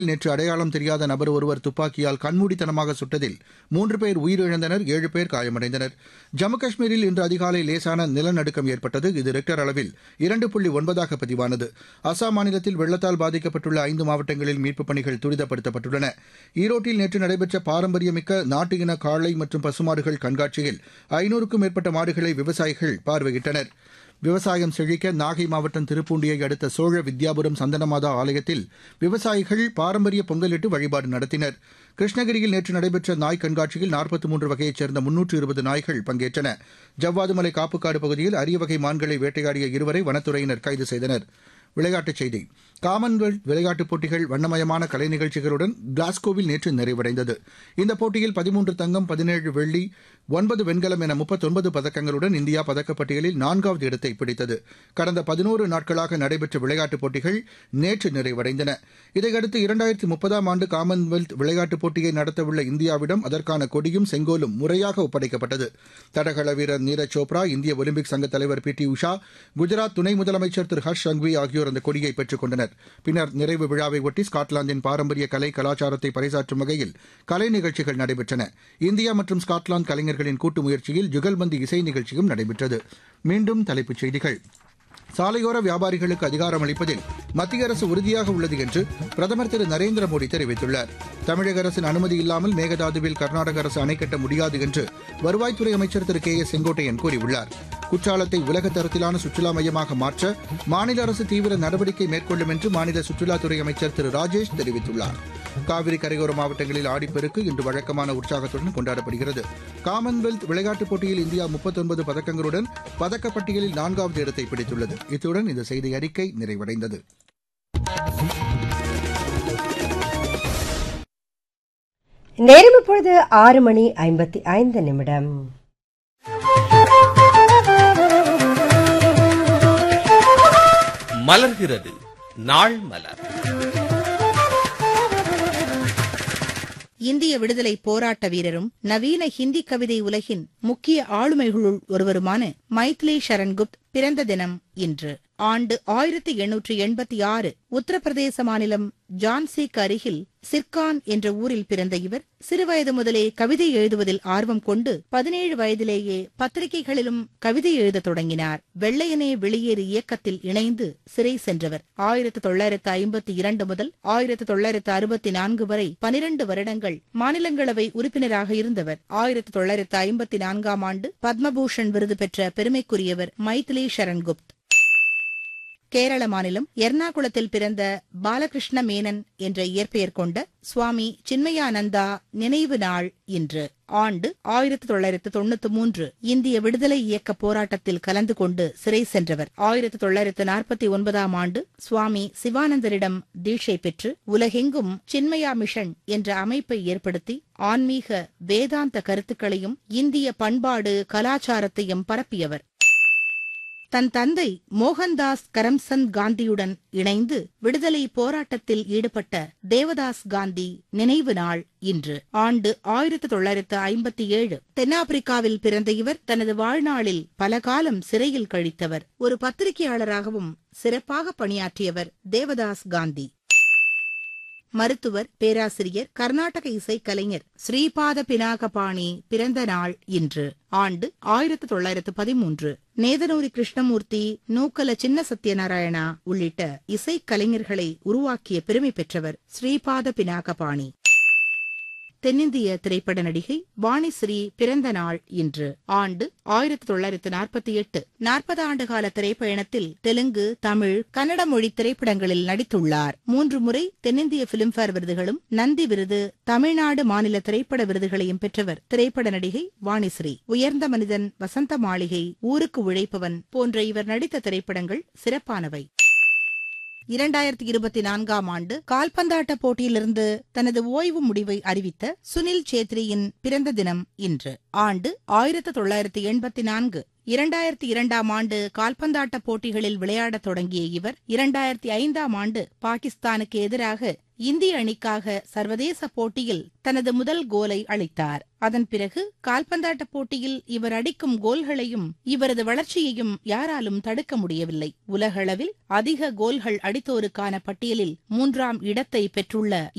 நேற்று அடையாளம் தெரியாத நபர் ஒருவர் துப்பாக்கியால் கண்மூடித்தனமாக சுட்டதில் மூன்று பேர் உயிரிழந்தனர் ஏழு பேர் காயமடைந்தனர் ஜம்மு காஷ்மீரில் இன்று அதிகாலை லேசான நிலநடுக்கம் ஏற்பட்டது இது ரெக்டர் அளவில் இரண்டு புள்ளி ஒன்பதாக பதிவானது அசாம் மாநிலத்தில் வெள்ளத்தால் பாதிக்கப்பட்டுள்ள ஐந்து மாவட்டங்களில் மீட்புப் பணிகள் துரிதப்படுத்தப்பட்டுள்ளன ஈரோட்டில் நேற்று நடைபெற்ற பாரம்பரியமிக்க நாட்டு இன காளை மற்றும் பசுமாடுகள் கண்காட்சியில் ஐநூறுக்கும் மேற்பட்ட மாடுகளை விவசாயிகள் பார்வையிட்டனர் விவசாயம் செழிக்க நாகை மாவட்டம் திருப்பூண்டியை அடுத்த சோழ வித்யாபுரம் சந்தனமாதா ஆலயத்தில் விவசாயிகள் பாரம்பரிய பொங்கலிட்டு வழிபாடு நடத்தினர் கிருஷ்ணகிரியில் நேற்று நடைபெற்ற நாய் கண்காட்சியில் நாற்பத்தி மூன்று வகையைச் சேர்ந்த முன்னூற்று இருபது நாய்கள் பங்கேற்றன ஜவ்வாதுமலை காப்புக்காடு பகுதியில் அரிய வகை மான்களை வேட்டையாடிய இருவரை வனத்துறையினர் கைது செய்தனர் விளையாட்டுச் செய்தி காமன்வெல்த் விளையாட்டுப் போட்டிகள் வண்ணமயமான கலை நிகழ்ச்சிகளுடன் கிளாஸ்கோவில் நேற்று நிறைவடைந்தது இந்த போட்டியில் பதிமூன்று தங்கம் பதினேழு வெள்ளி ஒன்பது வெண்கலம் என முப்பத்தொன்பது பதக்கங்களுடன் இந்தியா பதக்கப்பட்டியலில் நான்காவது இடத்தை பிடித்தது கடந்த பதினோரு நாட்களாக நடைபெற்ற விளையாட்டுப் போட்டிகள் நேற்று நிறைவடைந்தன இதையடுத்து இரண்டாயிரத்தி முப்பதாம் ஆண்டு காமன்வெல்த் விளையாட்டுப் போட்டியை நடத்தவுள்ள இந்தியாவிடம் அதற்கான கொடியும் செங்கோலும் முறையாக ஒப்படைக்கப்பட்டது தடகள வீரர் நீரஜ் சோப்ரா இந்திய ஒலிம்பிக் சங்க தலைவர் பி டி உஷா குஜராத் துணை முதலமைச்சர் திரு ஹர்ஷ் சங்வி ஆகியோர் அந்த கொடியை பெற்றுக் கொண்டனர் பின்னர் நிறைவு விழாவை ஒட்டி ஸ்காட்லாந்தின் பாரம்பரிய கலை கலாச்சாரத்தை பறைசாற்றும் வகையில் கலை நிகழ்ச்சிகள் நடைபெற்றன இந்தியா மற்றும் ஸ்காட்லாந்து கலைஞர்களின் கூட்டு முயற்சியில் ஜுகல்பந்து இசை நிகழ்ச்சியும் நடைபெற்றது மீண்டும் தலைப்புச் செய்திகள் சாலையோர வியாபாரிகளுக்கு அதிகாரம் அளிப்பதில் மத்திய அரசு உறுதியாக உள்ளது என்று பிரதமர் திரு நரேந்திர மோடி தெரிவித்துள்ளார் தமிழக அரசின் அனுமதி இல்லாமல் மேகதாதுவில் கர்நாடக அரசு அணை கட்ட முடியாது என்று வருவாய்த்துறை அமைச்சர் திரு கே ஏ செங்கோட்டையன் கூறியுள்ளார் குற்றாலத்தை உலக தரத்திலான சுற்றுலா மையமாக மாற்ற மாநில அரசு தீவிர நடவடிக்கை மேற்கொள்ளும் என்று மாநில சுற்றுலாத்துறை அமைச்சர் திரு ராஜேஷ் தெரிவித்துள்ளார் காவிரி கரையோர மாவட்டங்களில் ஆடிப்பெருக்கு இன்று வழக்கமான உற்சாகத்துடன் கொண்டாடப்படுகிறது காமன்வெல்த் விளையாட்டுப் போட்டியில் இந்தியா முப்பத்தொன்பது பதக்கங்களுடன் பதக்கப்பட்டியலில் நான்காவது இடத்தை பிடித்துள்ளது இத்துடன் இந்த செய்தி அறிக்கை நிறைவடைந்தது நேரம் இப்பொழுது ஆறு மணி ஐம்பத்தி ஐந்து நிமிடம் மலர்கிறது நாள் மலர் இந்திய விடுதலை போராட்ட வீரரும் நவீன ஹிந்தி கவிதை உலகின் முக்கிய ஆளுமைகளுள் ஒருவருமான மைத்லி சரண்குப்த் பிறந்த தினம் இன்று ஆண்டு ஆயிரத்தி எண்ணூற்றி எண்பத்தி ஆறு உத்தரப்பிரதேச மாநிலம் ஜான்சிக்கு அருகில் சிர்கான் என்ற ஊரில் பிறந்த இவர் சிறுவயது முதலே கவிதை எழுதுவதில் ஆர்வம் கொண்டு பதினேழு வயதிலேயே பத்திரிகைகளிலும் கவிதை எழுதத் தொடங்கினார் வெள்ளையனே வெளியேறு இயக்கத்தில் இணைந்து சிறை சென்றவர் ஆயிரத்தி தொள்ளாயிரத்து ஐம்பத்தி இரண்டு முதல் ஆயிரத்தி தொள்ளாயிரத்து அறுபத்தி நான்கு வரை பனிரண்டு வருடங்கள் மாநிலங்களவை உறுப்பினராக இருந்தவர் ஆயிரத்தி தொள்ளாயிரத்து ஐம்பத்தி நான்காம் ஆண்டு பத்மபூஷன் விருது பெற்ற பெருமைக்குரியவர் மைதிலி சரண்குப்த் கேரள மாநிலம் எர்ணாகுளத்தில் பிறந்த பாலகிருஷ்ண மேனன் என்ற இயற்பெயர் கொண்ட சுவாமி சின்மயானந்தா நினைவு நாள் இன்று ஆண்டு ஆயிரத்தி தொள்ளாயிரத்து தொண்ணூத்தி மூன்று இந்திய விடுதலை இயக்க போராட்டத்தில் கலந்து கொண்டு சிறை சென்றவர் ஆயிரத்தி தொள்ளாயிரத்து நாற்பத்தி ஒன்பதாம் ஆண்டு சுவாமி சிவானந்தரிடம் தீட்சை பெற்று உலகெங்கும் சின்மயா மிஷன் என்ற அமைப்பை ஏற்படுத்தி ஆன்மீக வேதாந்த கருத்துக்களையும் இந்திய பண்பாடு கலாச்சாரத்தையும் பரப்பியவர் தன் தந்தை மோகன்தாஸ் கரம்சந்த் காந்தியுடன் இணைந்து விடுதலை போராட்டத்தில் ஈடுபட்ட தேவதாஸ் காந்தி நினைவு நாள் இன்று ஆண்டு ஆயிரத்தி தொள்ளாயிரத்து ஐம்பத்தி ஏழு தென்னாப்பிரிக்காவில் பிறந்த இவர் தனது வாழ்நாளில் பல காலம் சிறையில் கழித்தவர் ஒரு பத்திரிகையாளராகவும் சிறப்பாக பணியாற்றியவர் தேவதாஸ் காந்தி மருத்துவர் பேராசிரியர் கர்நாடக இசைக்கலைஞர் ஸ்ரீபாத பினாகபாணி பிறந்த நாள் இன்று ஆண்டு ஆயிரத்து தொள்ளாயிரத்து பதிமூன்று நேதனூரி கிருஷ்ணமூர்த்தி நூக்கல சின்ன சத்யநாராயணா உள்ளிட்ட இசைக்கலைஞர்களை உருவாக்கிய பெருமை பெற்றவர் ஸ்ரீபாத பினாகபாணி தென்னிந்திய திரைப்பட நடிகை வாணிஸ்ரீ பிறந்த நாள் இன்று ஆண்டு ஆயிரத்தி தொள்ளாயிரத்து நாற்பத்தி எட்டு நாற்பது ஆண்டுகால திரைப்பயணத்தில் தெலுங்கு தமிழ் கன்னட மொழி திரைப்படங்களில் நடித்துள்ளார் மூன்று முறை தென்னிந்திய பிலிம்பேர் விருதுகளும் நந்தி விருது தமிழ்நாடு மாநில திரைப்பட விருதுகளையும் பெற்றவர் திரைப்பட நடிகை வாணிஸ்ரீ உயர்ந்த மனிதன் வசந்த மாளிகை ஊருக்கு உழைப்பவன் போன்ற இவர் நடித்த திரைப்படங்கள் சிறப்பானவை இரண்டாயிரத்தி இருபத்தி நான்காம் ஆண்டு கால்பந்தாட்ட போட்டியிலிருந்து தனது ஓய்வு முடிவை அறிவித்த சுனில் சேத்ரியின் பிறந்த தினம் இன்று ஆண்டு ஆயிரத்து தொள்ளாயிரத்து எண்பத்தி நான்கு இரண்டாயிரத்தி இரண்டாம் ஆண்டு கால்பந்தாட்ட போட்டிகளில் விளையாடத் தொடங்கிய இவர் இரண்டாயிரத்தி ஐந்தாம் ஆண்டு பாகிஸ்தானுக்கு எதிராக இந்திய அணிக்காக சர்வதேச போட்டியில் தனது முதல் கோலை அளித்தார் அதன் பிறகு கால்பந்தாட்ட போட்டியில் இவர் அடிக்கும் கோல்களையும் இவரது வளர்ச்சியையும் யாராலும் தடுக்க முடியவில்லை உலகளவில் அதிக கோல்கள் அடித்தோருக்கான பட்டியலில் மூன்றாம் இடத்தை பெற்றுள்ள